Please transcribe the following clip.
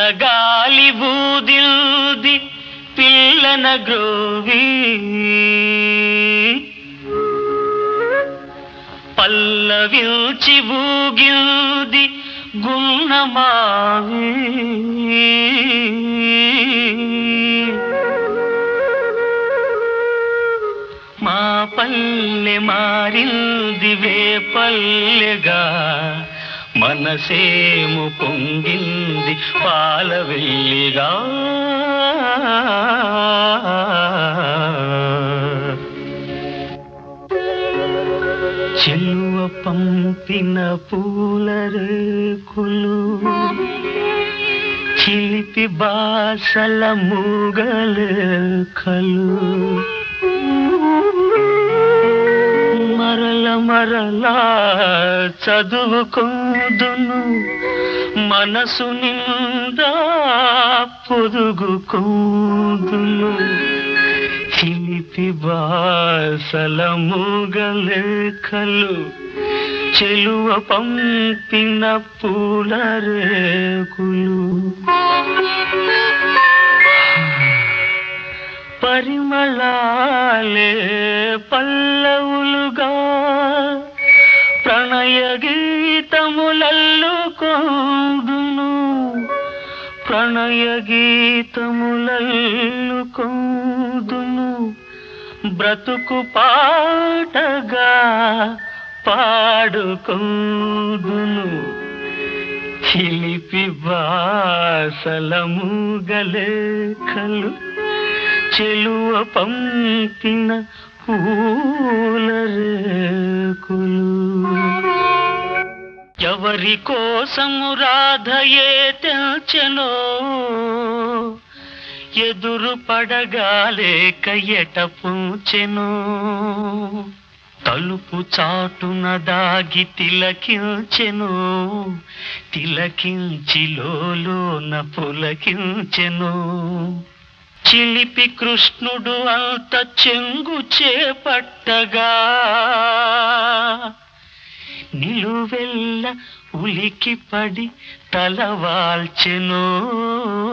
చల్లగాలి బూదిల్ది పిల్లన గ్రోవి పల్లవిల్చి బూగిల్ది గున్నమావి మా పల్లె మారింది వే పల్లెగా మనసేము పొంగింది పాల వెళ్ళిగా చెల్లువ పంపిన పూల రేకులు చిలిపి బాసల మూగలేఖలు మరల మరలా చదువుకోదును మనసు నిండా పొదుగుకోదును చిలిపి బాసల మూగలేఖలు చెలువ పంపిన పూల రేకులు పరిమళాలే పల్లవులుగా ప్రణయ గీతములల్లుకోదును ప్రణయ గీతములల్లుకోదును బ్రతుకు పాటగా పాడుకోదును చిలిపి బాసలము గలేఖలు చెలువ పంపిన పూల రేకులు ఎవరి కోసము రాధయే తెల్చెనో ఎదురు పడగాలేక ఎట పూచెను తలుపు చాటున దాగి తిలకించెను తిలకించి లోన పులకించెను చిలిపి కృష్ణుడు అంత చెంగు చేపట్టగా నిలువెల్ల ఉలికి పడి తలవాల్చెను